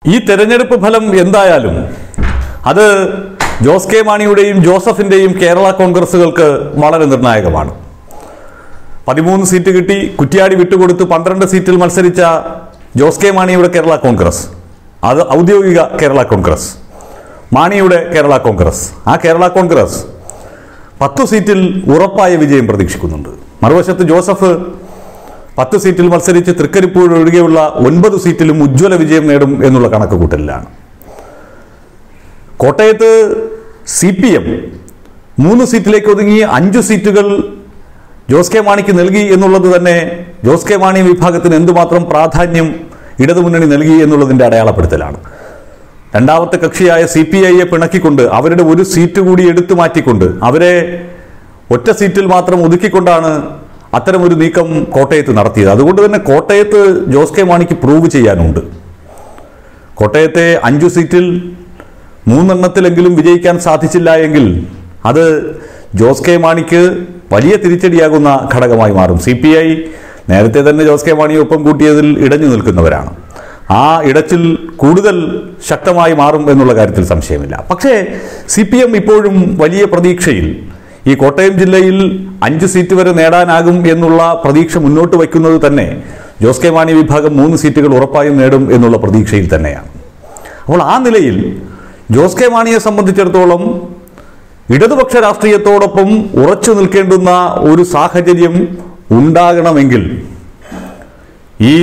ഈ തെരഞ്ഞെടുപ്പ് ഫലം എന്തായാലും അത് ജോസ് കെ മാണിയുടെയും ജോസഫിന്റെയും കേരള കോൺഗ്രസുകൾക്ക് വളരെ നിർണായകമാണ് പതിമൂന്ന് സീറ്റ് കിട്ടി കുറ്റിയാടി വിട്ടുകൊടുത്ത് പന്ത്രണ്ട് സീറ്റിൽ മത്സരിച്ച ജോസ് കെ മാണിയുടെ കേരള കോൺഗ്രസ് അത് ഔദ്യോഗിക കേരള കോൺഗ്രസ് മാണിയുടെ കേരള കോൺഗ്രസ് ആ കേരള കോൺഗ്രസ് പത്തു സീറ്റിൽ ഉറപ്പായ വിജയം പ്രതീക്ഷിക്കുന്നുണ്ട് മറുവശത്ത് ജോസഫ് പത്ത് സീറ്റിൽ മത്സരിച്ച് തൃക്കരിപ്പൂർ ഒഴികെയുള്ള ഒൻപത് സീറ്റിലും ഉജ്ജ്വല വിജയം നേടും എന്നുള്ള കണക്ക് കൂട്ടലിലാണ് കോട്ടയത്ത് സി പി എം മൂന്ന് സീറ്റിലേക്ക് ഒതുങ്ങി അഞ്ചു സീറ്റുകൾ ജോസ് കെ മാണിക്ക് നൽകി എന്നുള്ളത് തന്നെ ജോസ് കെ മാണി വിഭാഗത്തിന് എന്തുമാത്രം പ്രാധാന്യം ഇടതുമുന്നണി നൽകി എന്നുള്ളതിൻ്റെ അടയാളപ്പെടുത്തലാണ് രണ്ടാമത്തെ കക്ഷിയായ സി പി ഐയെ പിണക്കിക്കൊണ്ട് അവരുടെ ഒരു സീറ്റ് കൂടി എടുത്തു മാറ്റിക്കൊണ്ട് അവരെ ഒറ്റ സീറ്റിൽ മാത്രം ഒതുക്കിക്കൊണ്ടാണ് അത്തരമൊരു നീക്കം കോട്ടയത്ത് നടത്തിയത് അതുകൊണ്ട് തന്നെ കോട്ടയത്ത് ജോസ് കെ മാണിക്ക് പ്രൂവ് ചെയ്യാനുണ്ട് കോട്ടയത്തെ അഞ്ചു സീറ്റിൽ മൂന്നെണ്ണത്തിലെങ്കിലും വിജയിക്കാൻ സാധിച്ചില്ല എങ്കിൽ അത് ജോസ് കെ മാണിക്ക് വലിയ തിരിച്ചടിയാകുന്ന ഘടകമായി മാറും സി പി ഐ നേരത്തെ തന്നെ ജോസ് കെ മാണിയെ ഒപ്പം കൂട്ടിയതിൽ ഇടഞ്ഞു നിൽക്കുന്നവരാണ് ആ ഇടച്ചിൽ കൂടുതൽ ശക്തമായി മാറും എന്നുള്ള കാര്യത്തിൽ സംശയമില്ല പക്ഷേ സി പി എം ഇപ്പോഴും വലിയ പ്രതീക്ഷയിൽ ഈ കോട്ടയം ജില്ലയിൽ അഞ്ച് സീറ്റ് വരെ നേടാനാകും എന്നുള്ള പ്രതീക്ഷ മുന്നോട്ട് വയ്ക്കുന്നത് തന്നെ ജോസ് കെ മാണി വിഭാഗം മൂന്ന് സീറ്റുകൾ ഉറപ്പായും നേടും എന്നുള്ള പ്രതീക്ഷയിൽ തന്നെയാണ് അപ്പോൾ ആ നിലയിൽ ജോസ് കെ മാണിയെ സംബന്ധിച്ചിടത്തോളം ഇടതുപക്ഷ രാഷ്ട്രീയത്തോടൊപ്പം ഉറച്ചു നിൽക്കേണ്ടുന്ന ഒരു സാഹചര്യം ഉണ്ടാകണമെങ്കിൽ ഈ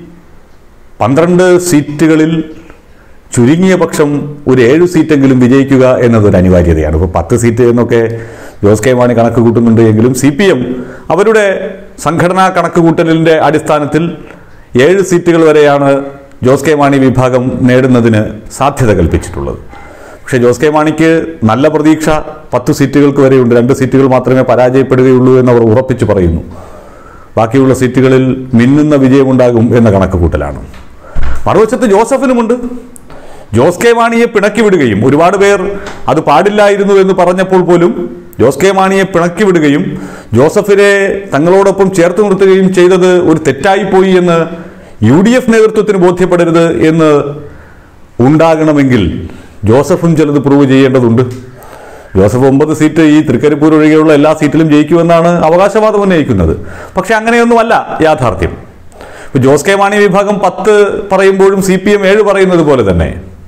പന്ത്രണ്ട് സീറ്റുകളിൽ ചുരുങ്ങിയ പക്ഷം ഒരു ഏഴ് സീറ്റെങ്കിലും വിജയിക്കുക എന്നതൊരു അനിവാര്യതയാണ് ഇപ്പോൾ പത്ത് സീറ്റ് എന്നൊക്കെ ജോസ് കെ മാണി കണക്ക് കൂട്ടുന്നുണ്ട് എങ്കിലും സി പി എം അവരുടെ സംഘടനാ കണക്ക് കൂട്ടലിൻ്റെ അടിസ്ഥാനത്തിൽ ഏഴ് സീറ്റുകൾ വരെയാണ് ജോസ് കെ മാണി വിഭാഗം നേടുന്നതിന് സാധ്യത കൽപ്പിച്ചിട്ടുള്ളത് പക്ഷേ ജോസ് കെ മാണിക്ക് നല്ല പ്രതീക്ഷ പത്ത് സീറ്റുകൾക്ക് വരെയുണ്ട് രണ്ട് സീറ്റുകൾ മാത്രമേ പരാജയപ്പെടുകയുള്ളൂ എന്ന് അവർ ഉറപ്പിച്ചു പറയുന്നു ബാക്കിയുള്ള സീറ്റുകളിൽ മിന്നുന്ന വിജയമുണ്ടാകും എന്ന കണക്ക് കൂട്ടലാണ് മറുവശത്ത് ജോസഫിനുമുണ്ട് ജോസ് കെ മാണിയെ പിണക്കി വിടുകയും ഒരുപാട് പേർ അത് പാടില്ലായിരുന്നു എന്ന് പറഞ്ഞപ്പോൾ പോലും ജോസ് കെ മാണിയെ പിണക്കി വിടുകയും ജോസഫിനെ തങ്ങളോടൊപ്പം ചേർത്ത് നിർത്തുകയും ചെയ്തത് ഒരു തെറ്റായിപ്പോയി എന്ന് യു ഡി എഫ് നേതൃത്വത്തിന് ബോധ്യപ്പെടരുത് എന്ന് ഉണ്ടാകണമെങ്കിൽ ജോസഫും ചിലത് പ്രൂവ് ചെയ്യേണ്ടതുണ്ട് ജോസഫ് ഒമ്പത് സീറ്റ് ഈ തൃക്കരിപ്പൂർ ഒഴികെയുള്ള എല്ലാ സീറ്റിലും ജയിക്കുമെന്നാണ് അവകാശവാദം ഉന്നയിക്കുന്നത് പക്ഷെ അങ്ങനെയൊന്നുമല്ല യാഥാർത്ഥ്യം ഇപ്പൊ ജോസ് കെ മാണി വിഭാഗം പത്ത് പറയുമ്പോഴും സി പി എം ഏഴ് പറയുന്നത് പോലെ തന്നെ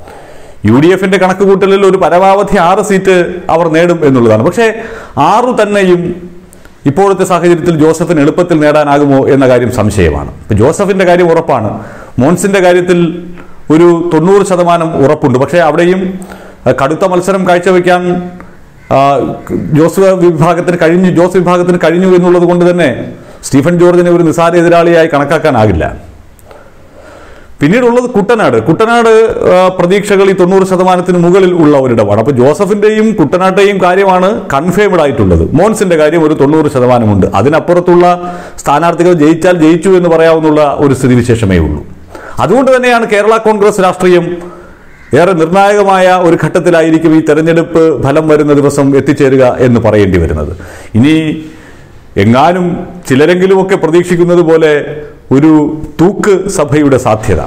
യു ഡി എഫിന്റെ കണക്ക് കൂട്ടലിൽ ഒരു പരമാവധി ആറ് സീറ്റ് അവർ നേടും എന്നുള്ളതാണ് പക്ഷേ ആറു തന്നെയും ഇപ്പോഴത്തെ സാഹചര്യത്തിൽ ജോസഫിന് എളുപ്പത്തിൽ നേടാനാകുമോ എന്ന കാര്യം സംശയമാണ് ഇപ്പൊ ജോസഫിന്റെ കാര്യം ഉറപ്പാണ് മോൻസിന്റെ കാര്യത്തിൽ ഒരു തൊണ്ണൂറ് ശതമാനം ഉറപ്പുണ്ട് പക്ഷേ അവിടെയും അഹ്, കടുത്ത മത്സരം കാഴ്ചവെക്കാൻ ആ, ജോസ് വിഭാഗത്തിന് കഴിഞ്ഞു ജോസ് വിഭാഗത്തിന് കഴിഞ്ഞു എന്നുള്ളത് കൊണ്ട് തന്നെ സ്റ്റീഫൻ ജോർജിനെ ഒരു നിസാര എതിരാളിയായി കണക്കാക്കാനാകില്ല പിന്നീടുള്ളത് കുട്ടനാട് കുട്ടനാട് ആ, പ്രതീക്ഷകൾ ഈ തൊണ്ണൂറ് ശതമാനത്തിന് മുകളിൽ ഉള്ള ഒരിടമാണ് അപ്പോൾ ജോസഫിന്റെയും കുട്ടനാട്ടെയും കാര്യമാണ് കൺഫേംഡ് ആയിട്ടുള്ളത് മോൻസിന്റെ കാര്യം ഒരു തൊണ്ണൂറ് ശതമാനമുണ്ട് അതിനപ്പുറത്തുള്ള സ്ഥാനാർത്ഥികൾ ജയിച്ചാൽ ജയിച്ചു എന്ന് പറയാവുന്ന ഒരു സ്ഥിതിവിശേഷമേ ഉള്ളൂ അതുകൊണ്ട് തന്നെയാണ് കേരള കോൺഗ്രസ് രാഷ്ട്രീയം ഏറെ നിർണായകമായ ഒരു ഘട്ടത്തിലായിരിക്കും ഈ തെരഞ്ഞെടുപ്പ് ഫലം വരുന്ന ദിവസം എത്തിച്ചേരുക എന്ന് പറയേണ്ടി വരുന്നത് ഇനി എങ്ങാനും ചിലരെങ്കിലുമൊക്കെ പ്രതീക്ഷിക്കുന്നത് പോലെ ഒരു തൂക്ക് സഭയുടെ സാധ്യത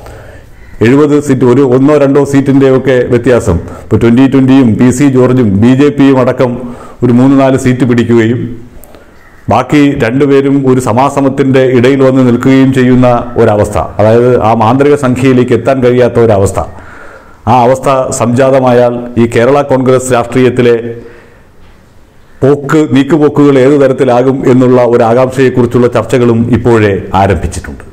എഴുപത് സീറ്റ് ഒരു ഒന്നോ രണ്ടോ സീറ്റിൻ്റെ ഒക്കെ വ്യത്യാസം ഇപ്പോൾ ട്വൻ്റി ട്വൻ്റിയും പി സി ജോർജും ബി ജെ പിയും അടക്കം ഒരു മൂന്ന് നാല് സീറ്റ് പിടിക്കുകയും ബാക്കി രണ്ടുപേരും ഒരു സമാസമത്തിൻ്റെ ഇടയിൽ വന്ന് നിൽക്കുകയും ചെയ്യുന്ന ഒരവസ്ഥ അതായത് ആ മാന്ത്രിക സംഖ്യയിലേക്ക് എത്താൻ കഴിയാത്ത ഒരവസ്ഥ ആ അവസ്ഥ സംജാതമായാൽ ഈ കേരള കോൺഗ്രസ് രാഷ്ട്രീയത്തിലെ പോക്ക് നീക്കുപോക്കുകൾ ഏതു തരത്തിലാകും എന്നുള്ള ഒരു ആകാംക്ഷയെക്കുറിച്ചുള്ള ചർച്ചകളും ഇപ്പോഴേ ആരംഭിച്ചിട്ടുണ്ട്